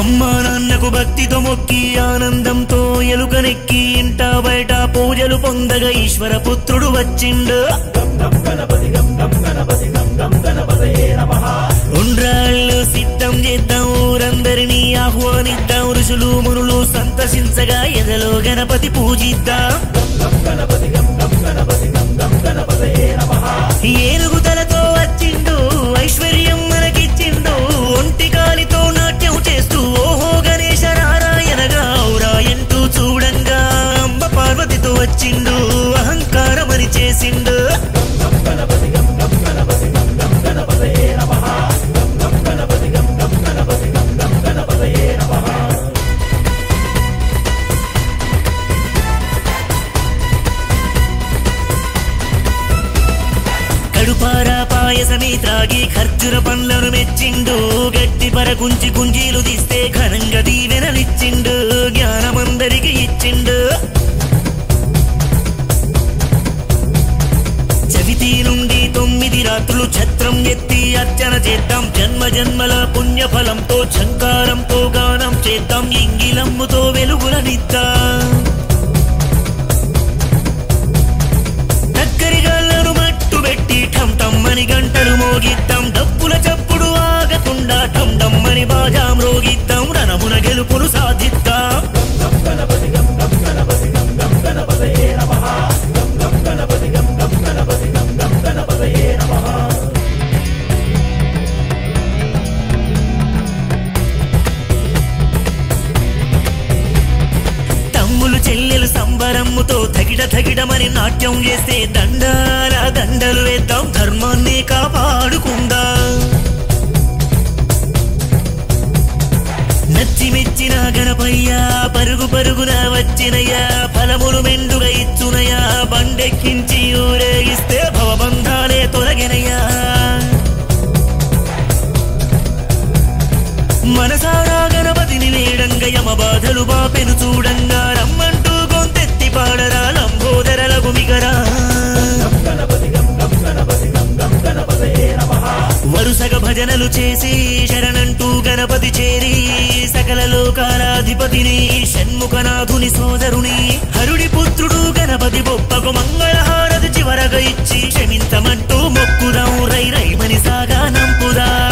అమ్మా నాన్నకు భక్తితో మొక్కి ఆనందంతో ఎలుకనెక్కి ఇంట బయట పూజలు పొందగా ఈశ్వర పుత్రుడు వచ్చిండు ఉండ్రాళ్ళు సిద్ధం చేద్దాం ఊరందరినీ ఆహ్వానిద్దాం ఋషులు మునులు సంతసించగా ఎదలో గణపతి పూజిద్దాం ఏనుగు తలతో వచ్చిండు ఐశ్వర్యం మనకిచ్చిండు ఒంటి కాలితో నాట్యం చేస్తూ ఓహో గణేశ నారాయణగా ఔరాయంటూ చూడంగా అంబ పార్వతితో వచ్చిండు అహంకారమని చేసిండు కడుపారా పాయసమే త్రాగి ఖర్జుర పండ్లను మెచ్చిండు గట్టి పరకుంచి కుంజీలు తీస్తే ఘనంగా దీవెనలిచ్చిండు జ్ఞానమందరికి ఇచ్చిండు చవితి నుండి తొమ్మిది రాత్రులు ఛత్రం ఎత్తి అర్చన చేద్దాం జన్మ జన్మల పుణ్యఫలంతో చంకారంతో గానం చేద్దాం ఇంగిలమ్ముతో వెలుగులనిద్దాం దగ్గరిగాళ్ళను మట్టు పెట్టి ఠం టమ్మని గంటలు మోగిద్దాం డబ్బుల చప్పుడు ఆగకుండా ఠం డమ్మని బాజాం రోగిద్దాం రణమున గెలుపును సాధిద్దాం తమ్ములు చెల్లెలు సంబరమ్ముతో తగిడ తగిడమని నాట్యం చేస్తే దండాల దండలు వేద్దాం ధర్మాన్ని కాపాడుకుందాం నచ్చి మెచ్చిన గణపయ్యా పరుగు పరుగున వచ్చినయ్యా ఫలములు మెండుగా ఇచ్చునయ్యా బండెక్కించి ఊరేగిస్తే భవబంధాలే తొలగినయ్యా మనసారా గణపతిని వేడంగ యమ బాధలు బాపెను చూడంగా రమ్మంటూ గొంతెత్తి పాడరా లంబోదరలకు మిగరా వరుసగా భజనలు చేసి శరణంటూ గణపతి చేరి సకల లోకాలాధిపతిని షణ్ముఖనాథుని సోదరుని హరుడి పుత్రుడు గణపతి బొప్పకు మంగళహారతి చివరగా ఇచ్చి క్షమించమంటూ మొక్కుదాం రై రైమని సాగా నంపుదా